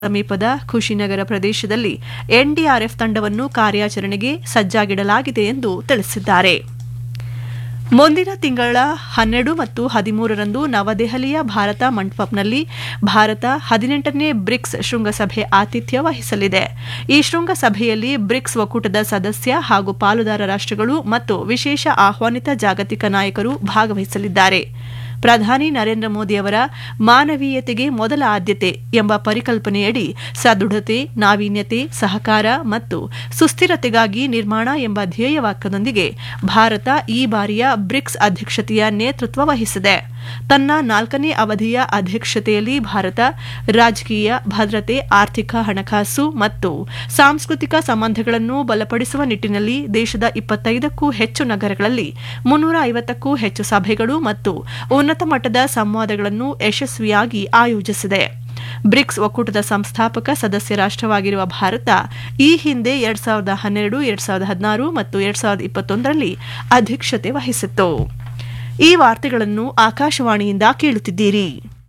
ಸಮೀಪದ ಖುಷಿನಗರ ಪ್ರದೇಶದಲ್ಲಿ ಎನ್ಡಿಆರ್ಎಫ್ ತಂಡವನ್ನು ಕಾರ್ಯಾಚರಣೆಗೆ ಸಜ್ಜಾಗಿಡಲಾಗಿದೆ ಎಂದು ತಿಳಿಸಿದ್ದಾರೆ ಮುಂದಿನ ತಿಂಗಳ ಹನ್ನೆರಡು ಮತ್ತು ಹದಿಮೂರರಂದು ನವದೆಹಲಿಯ ಭಾರತ ಮಂಟಪಂನಲ್ಲಿ ಭಾರತ ಹದಿನೆಂಟನೇ ಬ್ರಿಕ್ಸ್ ಶೃಂಗಸಭೆ ಆತಿಥ್ಯ ವಹಿಸಲಿದೆ ಈ ಶೃಂಗಸಭೆಯಲ್ಲಿ ಬ್ರಿಕ್ಸ್ ಒಕ್ಕೂಟದ ಸದಸ್ಯ ಹಾಗೂ ಪಾಲುದಾರ ರಾಷ್ಟಗಳು ಮತ್ತು ವಿಶೇಷ ಆಹ್ವಾನಿತ ಜಾಗತಿಕ ನಾಯಕರು ಭಾಗವಹಿಸಲಿದ್ದಾರೆ ಪ್ರಧಾನಿ ನರೇಂದ್ರ ಮೋದಿಯವರ ಮಾನವೀಯತೆಗೆ ಮೊದಲ ಆದ್ಯತೆ ಎಂಬ ಪರಿಕಲ್ಪನೆಯಡಿ ಸದೃಢತೆ ನಾವೀನ್ಯತೆ ಸಹಕಾರ ಮತ್ತು ಸುಸ್ಥಿರತೆಗಾಗಿ ನಿರ್ಮಾಣ ಎಂಬ ಧ್ಯೇಯವಾಕ್ಯದೊಂದಿಗೆ ಭಾರತ ಈ ಬಾರಿಯ ಬ್ರಿಕ್ಸ್ ಅಧ್ಯಕ್ಷತೆಯ ನೇತೃತ್ವ ವಹಿಸಿದೆ ತನ್ನ ನಾಲ್ಕನೇ ಅವಧಿಯ ಅಧ್ಯಕ್ಷತೆಯಲ್ಲಿ ಭಾರತ ರಾಜಕೀಯ ಭದ್ರತೆ ಆರ್ಥಿಕ ಹಣಕಾಸು ಮತ್ತು ಸಾಂಸ್ಕೃತಿಕ ಸಂಬಂಧಗಳನ್ನು ಬಲಪಡಿಸುವ ನಿಟ್ಟಿನಲ್ಲಿ ದೇಶದ ಇಪ್ಪತ್ತೈದಕ್ಕೂ ಹೆಚ್ಚು ನಗರಗಳಲ್ಲಿ ಮುನ್ನೂರ ಐವತ್ತಕ್ಕೂ ಹೆಚ್ಚು ಸಭೆಗಳು ಮತ್ತು ಉನ್ನತ ಮಟ್ಟದ ಸಂವಾದಗಳನ್ನು ಯಶಸ್ವಿಯಾಗಿ ಆಯೋಜಿಸಿದೆ ಬ್ರಿಕ್ಸ್ ಒಕ್ಕೂಟದ ಸಂಸ್ಥಾಪಕ ಸದಸ್ಯ ರಾಷ್ಟವಾಗಿರುವ ಭಾರತ ಈ ಹಿಂದೆ ಎರಡ್ ಸಾವಿರದ ಹನ್ನೆರಡು ಎರಡ್ ಸಾವಿರದ ಹದಿನಾರು ಮತ್ತು ಎರಡ್ ಸಾವಿರದ ಇಪ್ಪತ್ತೊಂದರಲ್ಲಿ ಅಧ್ಯಕ್ಷತೆ ವಹಿಸಿತ್ತು ಈ ವಾರ್ತೆಗಳನ್ನು ಆಕಾಶವಾಣಿಯಿಂದ ಕೇಳುತ್ತಿದ್ದೀರಿ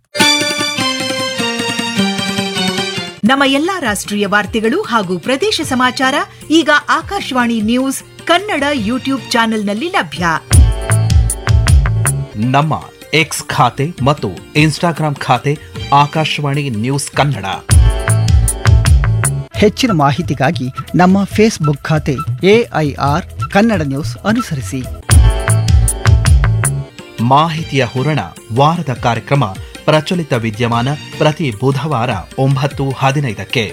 ನಮ್ಮ ಎಲ್ಲಾ ರಾಷ್ಟ್ರೀಯ ವಾರ್ತೆಗಳು ಹಾಗೂ ಪ್ರದೇಶ ಸಮಾಚಾರ ಈಗ ಆಕಾಶವಾಣಿ ನ್ಯೂಸ್ ಕನ್ನಡ ಯೂಟ್ಯೂಬ್ ಚಾನೆಲ್ನಲ್ಲಿ ಲಭ್ಯ ನಮ್ಮ ಎಕ್ಸ್ ಖಾತೆ ಮತ್ತು ಇನ್ಸ್ಟಾಗ್ರಾಂ ಖಾತೆ ಆಕಾಶವಾಣಿ ನ್ಯೂಸ್ ಕನ್ನಡ ಹೆಚ್ಚಿನ ಮಾಹಿತಿಗಾಗಿ ನಮ್ಮ ಫೇಸ್ಬುಕ್ ಖಾತೆ ಎಐಆರ್ ಕನ್ನಡ ನ್ಯೂಸ್ ಅನುಸರಿಸಿ ಮಾಹಿತಿಯ ಹೂರಣ ವಾರದ ಕಾರ್ಯಕ್ರಮ ಪ್ರಚಲಿತ ವಿದ್ಯಮಾನ ಪ್ರತಿ ಬುಧವಾರ ಒಂಬತ್ತು ಹದಿನೈದಕ್ಕೆ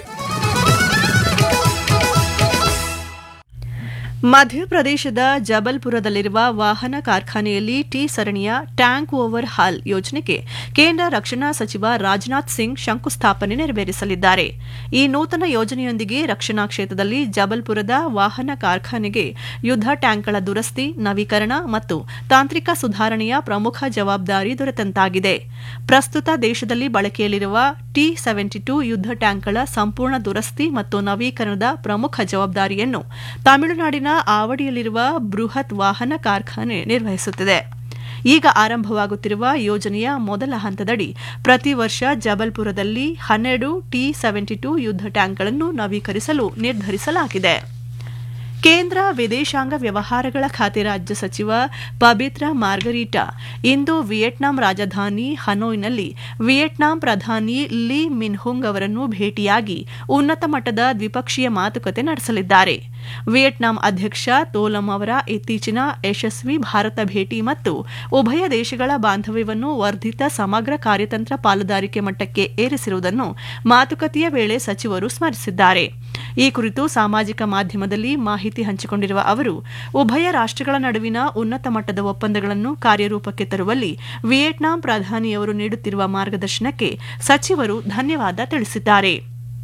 ಮಧ್ಯಪ್ರದೇಶದ ಜಬಲ್ಪುರದಲ್ಲಿರುವ ವಾಹನ ಕಾರ್ಖಾನೆಯಲ್ಲಿ ಟಿ ಸರಣಿಯ ಟ್ಯಾಂಕ್ ಓವರ್ ಹಾಲ್ ಯೋಜನೆಗೆ ಕೇಂದ್ರ ರಕ್ಷಣಾ ಸಚಿವ ರಾಜನಾಥ್ ಸಿಂಗ್ ಶಂಕುಸ್ಥಾಪನೆ ನೆರವೇರಿಸಲಿದ್ದಾರೆ ಈ ನೂತನ ಯೋಜನೆಯೊಂದಿಗೆ ರಕ್ಷಣಾ ಕ್ಷೇತ್ರದಲ್ಲಿ ಜಬಲ್ಪುರದ ವಾಹನ ಕಾರ್ಖಾನೆಗೆ ಯುದ್ಧ ಟ್ಯಾಂಕ್ಗಳ ದುರಸ್ತಿ ನವೀಕರಣ ಮತ್ತು ತಾಂತ್ರಿಕ ಸುಧಾರಣೆಯ ಪ್ರಮುಖ ಜವಾಬ್ದಾರಿ ದೊರೆತಂತಾಗಿದೆ ಪ್ರಸ್ತುತ ದೇಶದಲ್ಲಿ ಬಳಕೆಯಲ್ಲಿರುವ ಟಿ ಸೆವೆಂಟಿ ಟು ಯುದ್ಧ ಟ್ಯಾಂಕ್ಗಳ ಸಂಪೂರ್ಣ ದುರಸ್ತಿ ಮತ್ತು ನವೀಕರಣದ ಪ್ರಮುಖ ಜವಾಬ್ದಾರಿಯನ್ನು ತಮಿಳುನಾಡಿನ ಆವಡಿಯಲ್ಲಿರುವ ಬೃಹತ್ ವಾಹನ ಕಾರ್ಖಾನೆ ನಿರ್ವಹಿಸುತ್ತಿದೆ ಈಗ ಆರಂಭವಾಗುತ್ತಿರುವ ಯೋಜನೆಯ ಮೊದಲ ಹಂತದಡಿ ಪ್ರತಿ ವರ್ಷ ಜಬಲ್ಪುರದಲ್ಲಿ ಹನ್ನೆರಡು ಟಿ ಸೆವೆಂಟಿ ಟು ಯುದ್ಧ ಟ್ಯಾಂಕ್ಗಳನ್ನು ನವೀಕರಿಸಲು ನಿರ್ಧರಿಸಲಾಗಿದೆ ಕೇಂದ್ರ ವಿದೇಶಾಂಗ ವ್ಯವಹಾರಗಳ ಖಾತೆ ರಾಜ್ಯ ಸಚಿವ ಪಬಿತ್ರ ಮಾರ್ಗರೀಟಾ ಇಂದು ವಿಯೆಟ್ನಾಂ ರಾಜಧಾನಿ ಹನೋಯ್ನಲ್ಲಿ ವಿಯೆಟ್ನಾಂ ಪ್ರಧಾನಿ ಲಿ ಮಿನ್ಹುಂಗ್ ಅವರನ್ನು ಭೇಟಿಯಾಗಿ ಉನ್ನತ ಮಟ್ಟದ ದ್ವಿಪಕ್ಷೀಯ ಮಾತುಕತೆ ನಡೆಸಲಿದ್ದಾರೆ ವಿಯೆಟ್ನಾಂ ಅಧ್ಯಕ್ಷ ತೋಲಂ ಅವರ ಇತ್ತೀಚಿನ ಯಶಸ್ವಿ ಭಾರತ ಭೇಟಿ ಮತ್ತು ಉಭಯ ದೇಶಗಳ ಬಾಂಧವ್ಯವನ್ನು ವರ್ಧಿತ ಸಮಗ್ರ ಕಾರ್ಯತಂತ್ರ ಪಾಲುದಾರಿಕೆ ಮಟ್ಟಕ್ಕೆ ಏರಿಸಿರುವುದನ್ನು ಮಾತುಕತೆಯ ವೇಳೆ ಸಚಿವರು ಸ್ಮರಿಸಿದ್ದಾರೆ ಈ ಕುರಿತು ಸಾಮಾಜಿಕ ಮಾಧ್ಯಮದಲ್ಲಿ ಮಾಹಿತಿ ಹಂಚಿಕೊಂಡಿರುವ ಅವರು ಉಭಯ ರಾಷ್ಟಗಳ ನಡುವಿನ ಉನ್ನತ ಮಟ್ಟದ ಒಪ್ಪಂದಗಳನ್ನು ಕಾರ್ಯರೂಪಕ್ಕೆ ತರುವಲ್ಲಿ ವಿಯೆಟ್ನಾಂ ಪ್ರಧಾನಿಯವರು ನೀಡುತ್ತಿರುವ ಮಾರ್ಗದರ್ಶನಕ್ಕೆ ಸಚಿವರು ಧನ್ಯವಾದ ತಿಳಿಸಿದ್ದಾರೆ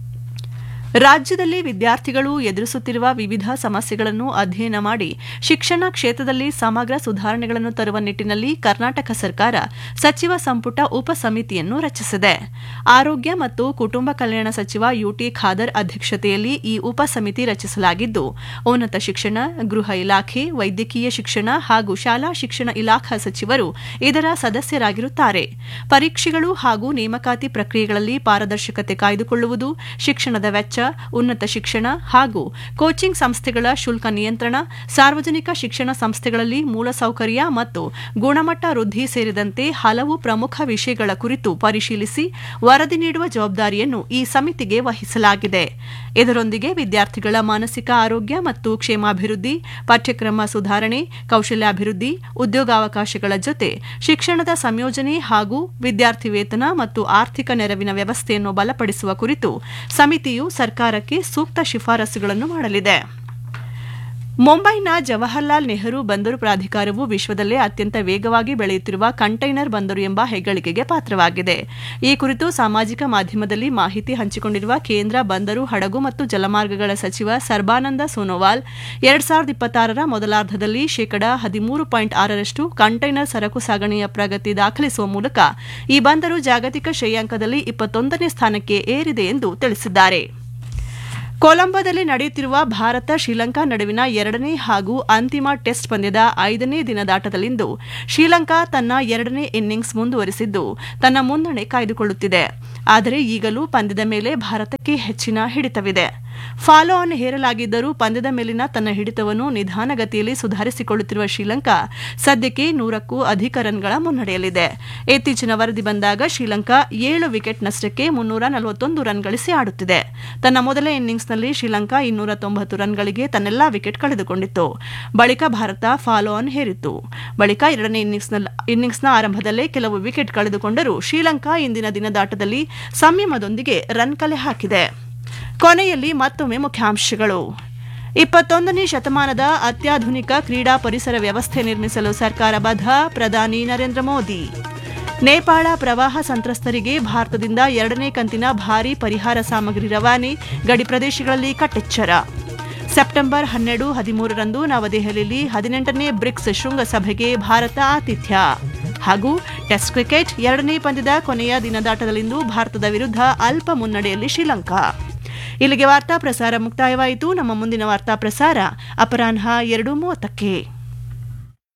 ರಾಜ್ಯದಲ್ಲಿ ವಿದ್ಯಾರ್ಥಿಗಳು ಎದುರಿಸುತ್ತಿರುವ ವಿವಿಧ ಸಮಸ್ಯೆಗಳನ್ನು ಅಧ್ಯಯನ ಮಾಡಿ ಶಿಕ್ಷಣ ಕ್ಷೇತ್ರದಲ್ಲಿ ಸಮಗ್ರ ಸುಧಾರಣೆಗಳನ್ನು ತರುವ ನಿಟ್ಟಿನಲ್ಲಿ ಕರ್ನಾಟಕ ಸರ್ಕಾರ ಸಚಿವ ಸಂಪುಟ ಉಪ ಸಮಿತಿಯನ್ನು ರಚಿಸಿದೆ ಆರೋಗ್ಯ ಮತ್ತು ಕುಟುಂಬ ಕಲ್ಯಾಣ ಸಚಿವ ಯುಟಿ ಖಾದರ್ ಅಧ್ಯಕ್ಷತೆಯಲ್ಲಿ ಈ ಉಪ ಸಮಿತಿ ರಚಿಸಲಾಗಿದ್ದು ಉನ್ನತ ಶಿಕ್ಷಣ ಗೃಹ ಇಲಾಖೆ ವೈದ್ಯಕೀಯ ಶಿಕ್ಷಣ ಹಾಗೂ ಶಾಲಾ ಶಿಕ್ಷಣ ಇಲಾಖಾ ಸಚಿವರು ಇದರ ಸದಸ್ಯರಾಗಿರುತ್ತಾರೆ ಪರೀಕ್ಷೆಗಳು ಹಾಗೂ ನೇಮಕಾತಿ ಪ್ರಕ್ರಿಯೆಗಳಲ್ಲಿ ಪಾರದರ್ಶಕತೆ ಕಾಯ್ದುಕೊಳ್ಳುವುದು ಶಿಕ್ಷಣದ ವೆಚ್ಚ ಉನ್ನತ ಶಿಕ್ಷಣ ಹಾಗೂ ಕೋಚಿಂಗ್ ಸಂಸ್ಥೆಗಳ ಶುಲ್ಕ ನಿಯಂತ್ರಣ ಸಾರ್ವಜನಿಕ ಶಿಕ್ಷಣ ಸಂಸ್ಥೆಗಳಲ್ಲಿ ಮೂಲಸೌಕರ್ಯ ಮತ್ತು ಗುಣಮಟ್ಟ ವೃದ್ಧಿ ಸೇರಿದಂತೆ ಹಲವು ಪ್ರಮುಖ ವಿಷಯಗಳ ಕುರಿತು ಪರಿಶೀಲಿಸಿ ವರದಿ ನೀಡುವ ಜವಾಬ್ದಾರಿಯನ್ನು ಈ ಸಮಿತಿಗೆ ವಹಿಸಲಾಗಿದೆ ಇದರೊಂದಿಗೆ ವಿದ್ಯಾರ್ಥಿಗಳ ಮಾನಸಿಕ ಆರೋಗ್ಯ ಮತ್ತು ಕ್ಷೇಮಾಭಿವೃದ್ಧಿ ಪಠ್ಯಕ್ರಮ ಸುಧಾರಣೆ ಕೌಶಲ್ಯಾಭಿವೃದ್ಧಿ ಉದ್ಯೋಗಾವಕಾಶಗಳ ಜೊತೆ ಶಿಕ್ಷಣದ ಸಂಯೋಜನೆ ಹಾಗೂ ವಿದ್ಯಾರ್ಥಿ ವೇತನ ಮತ್ತು ಆರ್ಥಿಕ ನೆರವಿನ ವ್ಯವಸ್ಥೆಯನ್ನು ಬಲಪಡಿಸುವ ಕುರಿತು ಸಮಿತಿಯು ಸರ್ಕಾರಕ್ಕೆ ಸೂಕ್ತ ಶಿಫಾರಸುಗಳನ್ನು ಮಾಡಲಿದೆ ಮುಂಬೈನ ಜವಾಹರ್ಲಾಲ್ ನೆಹರು ಬಂದರು ಪ್ರಾಧಿಕಾರವು ವಿಶ್ವದಲ್ಲೇ ಅತ್ಯಂತ ವೇಗವಾಗಿ ಬೆಳೆಯುತ್ತಿರುವ ಕಂಟೈನರ್ ಬಂದರು ಎಂಬ ಹೆಗ್ಗಳಿಕೆಗೆ ಪಾತ್ರವಾಗಿದೆ ಈ ಕುರಿತು ಸಾಮಾಜಿಕ ಮಾಧ್ಯಮದಲ್ಲಿ ಮಾಹಿತಿ ಹಂಚಿಕೊಂಡಿರುವ ಕೇಂದ್ರ ಬಂದರು ಹಡಗು ಮತ್ತು ಜಲಮಾರ್ಗಗಳ ಸಚಿವ ಸರ್ಬಾನಂದ ಸೋನೋವಾಲ್ ಎರಡ್ ಸಾವಿರದ ಇಪ್ಪತ್ತಾರರ ಮೊದಲಾರ್ಧದಲ್ಲಿ ಶೇಕಡಾ ಹದಿಮೂರು ಪಾಯಿಂಟ್ ಆರರಷ್ಟು ಕಂಟೈನರ್ ಸರಕು ಸಾಗಣೆಯ ಪ್ರಗತಿ ದಾಖಲಿಸುವ ಮೂಲಕ ಈ ಬಂದರು ಜಾಗತಿಕ ಶ್ರೇಯಾಂಕದಲ್ಲಿ ಇಪ್ಪತ್ತೊಂದನೇ ಸ್ಥಾನಕ್ಕೆ ಏರಿದೆ ಎಂದು ತಿಳಿಸಿದ್ದಾರೆ ಕೊಲಂಬೋದಲ್ಲಿ ನಡೆಯುತ್ತಿರುವ ಭಾರತ ಶ್ರೀಲಂಕಾ ನಡುವಿನ ಎರಡನೇ ಹಾಗೂ ಅಂತಿಮ ಟೆಸ್ಟ್ ಪಂದ್ಯದ ಐದನೇ ದಿನದಾಟದಲ್ಲಿಂದು ಶ್ರೀಲಂಕಾ ತನ್ನ ಎರಡನೇ ಇನ್ನಿಂಗ್ಸ್ ಮುಂದುವರಿಸಿದ್ದು ತನ್ನ ಮುನ್ನಡೆ ಕಾಯ್ದುಕೊಳ್ಳುತ್ತಿದೆ ಆದರೆ ಈಗಲೂ ಪಂದ್ಯದ ಮೇಲೆ ಭಾರತಕ್ಕೆ ಹೆಚ್ಚಿನ ಹಿಡಿತವಿದೆ ಫಾಲೋ ಆನ್ ಹೇರಲಾಗಿದ್ದರೂ ಪಂದ್ಯದ ಮೇಲಿನ ತನ್ನ ಹಿಡಿತವನ್ನು ನಿಧಾನಗತಿಯಲ್ಲಿ ಸುಧಾರಿಸಿಕೊಳ್ಳುತ್ತಿರುವ ಶ್ರೀಲಂಕಾ ಸದ್ಯಕ್ಕೆ ನೂರಕ್ಕೂ ಅಧಿಕ ರನ್ಗಳ ಮುನ್ನಡೆಯಲ್ಲಿದೆ ಇತ್ತೀಚಿನ ವರದಿ ಬಂದಾಗ ಶ್ರೀಲಂಕಾ ಏಳು ವಿಕೆಟ್ ನಷ್ಟಕ್ಕೆ ಮುನ್ನೂರ ನಲವತ್ತೊಂದು ರನ್ ಗಳಿಸಿ ಆಡುತ್ತಿದೆ ತನ್ನ ಮೊದಲ ಇನ್ನಿಂಗ್ಸ್ನಲ್ಲಿ ಶ್ರೀಲಂಕಾ ಇನ್ನೂರ ತೊಂಬತ್ತು ರನ್ಗಳಿಗೆ ತನ್ನೆಲ್ಲಾ ವಿಕೆಟ್ ಕಳೆದುಕೊಂಡಿತ್ತು ಬಳಿಕ ಭಾರತ ಫಾಲೋ ಆನ್ ಹೇರಿತ್ತು ಬಳಿಕ ಎರಡನೇ ಇನ್ನಿಂಗ್ಸ್ನ ಆರಂಭದಲ್ಲೇ ಕೆಲವು ವಿಕೆಟ್ ಕಳೆದುಕೊಂಡರೂ ಶ್ರೀಲಂಕಾ ಇಂದಿನ ದಿನದಾಟದಲ್ಲಿ ಸಂಯಮದೊಂದಿಗೆ ರನ್ ಕಲೆ ಹಾಕಿದೆ ಕೊನೆಯಲ್ಲಿ ಮತ್ತೊಮ್ಮೆ ಮುಖ್ಯಾಂಶಗಳು ಇಪ್ಪತ್ತೊಂದನೇ ಶತಮಾನದ ಅತ್ಯಾಧುನಿಕ ಕ್ರೀಡಾ ಪರಿಸರ ವ್ಯವಸ್ಥೆ ನಿರ್ಮಿಸಲು ಸರ್ಕಾರ ಬದ್ಧ ಪ್ರಧಾನಿ ನರೇಂದ್ರ ಮೋದಿ ನೇಪಾಳ ಪ್ರವಾಹ ಸಂತ್ರಸ್ತರಿಗೆ ಭಾರತದಿಂದ ಎರಡನೇ ಕಂತಿನ ಭಾರೀ ಪರಿಹಾರ ಸಾಮಗ್ರಿ ರವಾನೆ ಗಡಿ ಪ್ರದೇಶಗಳಲ್ಲಿ ಕಟ್ಟೆಚ್ಚರ ಸೆಪ್ಟೆಂಬರ್ ಹನ್ನೆರಡು ಹದಿಮೂರರಂದು ನವದೆಹಲಿಯಲ್ಲಿ ಹದಿನೆಂಟನೇ ಬ್ರಿಕ್ಸ್ ಶೃಂಗಸಭೆಗೆ ಭಾರತ ಆತಿಥ್ಯ ಹಾಗೂ ಟೆಸ್ಟ್ ಕ್ರಿಕೆಟ್ ಎರಡನೇ ಪಂದ್ಯದ ಕೊನೆಯ ದಿನದಾಟದಲ್ಲಿಂದು ಭಾರತದ ವಿರುದ್ಧ ಅಲ್ಪ ಮುನ್ನಡೆಯಲ್ಲಿ ಶ್ರೀಲಂಕಾ ಇಲ್ಲಿಗೆ ವಾರ್ತಾ ಪ್ರಸಾರ ಮುಕ್ತಾಯವಾಯಿತು ನಮ್ಮ ಮುಂದಿನ ವಾರ್ತಾ ಪ್ರಸಾರ ಅಪರಾಹ್ನ ಎರಡು ಮೂವತ್ತಕ್ಕೆ